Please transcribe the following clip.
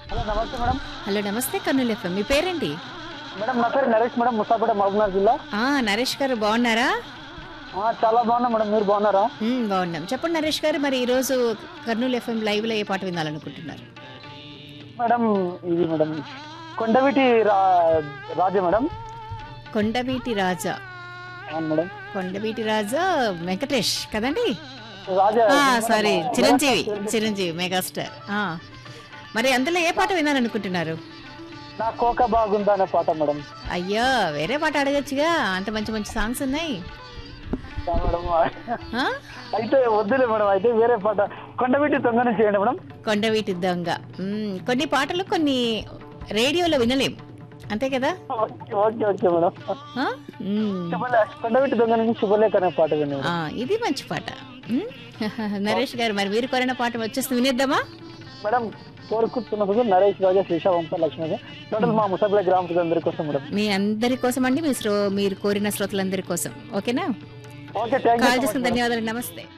Hello నమస్తే madam hello నమస్తే Kurnool FM మీ పేరేంటి మేడం నా పేరు నరేష్ మేడం ముసాపేట మహబూబ్నగర్ జిల్లా ఆ, నరేష్ గారు బాగున్నారా ఆ, చాలా బాగున్నా మేడం మీరు బాగున్నారా మ్, బాగున్నాం చెప్పండి నరేష్ గారు మరి ఈరోజు కర్నూలు ఎఫ్ఎం లైవ్లో ఏ పాట వినాలనుకుంటున్నారు మేడం ఇది మేడం కొండవీటి రా రాజే మేడం కొండవీటి రాజా అవును మేడం కొండవీటి రాజా వెంకటేష్ కదండి రాజా ఆ, సారీ చిరంజీవి చిరంజీవి మెగాస్టార్ ఆ. మరి అందులో ఏ పాట వినాలనుకుంటున్నారు నా కోక బాగుందా అనే పాట మేడం అయ్యో వేరే పాట అడగచ్చుగా అంత మంచి మంచి సాంగ్స్ ఉన్నాయి ఆ, మేడం ఆ? అయితే వద్దులే మేడం అయితే వేరే పాట కొండవీటి తొంగని చేయండి మేడం కొండవీటి దొంగ మ్, కొన్ని పాటలు కొన్ని రేడియోలో వినలేం అంతే కదా ఓకే ఓకే ఓకే మేడం ఆ? మ్. శుభలే కొండవీటి దొంగ నుంచి శుభలేఖ అనే పాట వినండి ఆ, ఇది మంచి పాట మ్? నరేష్ గారు మరి మీరు కోరిన పాట వచ్చేస్తుంది వినేద్దామా మేడం కోరుకుంటున్నప్పుడు నరేష్ రాజా శ్రీష వంశ లక్ష్మి టోటల్ మా ముసాబిల గ్రామ ప్రజలందరి కోసం మేడం మీ అందరి కోసం అండి మీ శ్రో మీరు కోరిన శ్రోతలందరి కోసం ఓకేనా ఓకే థ్యాంక్ కాల్ యూ చేసిన ధన్యవాదాలు నమస్తే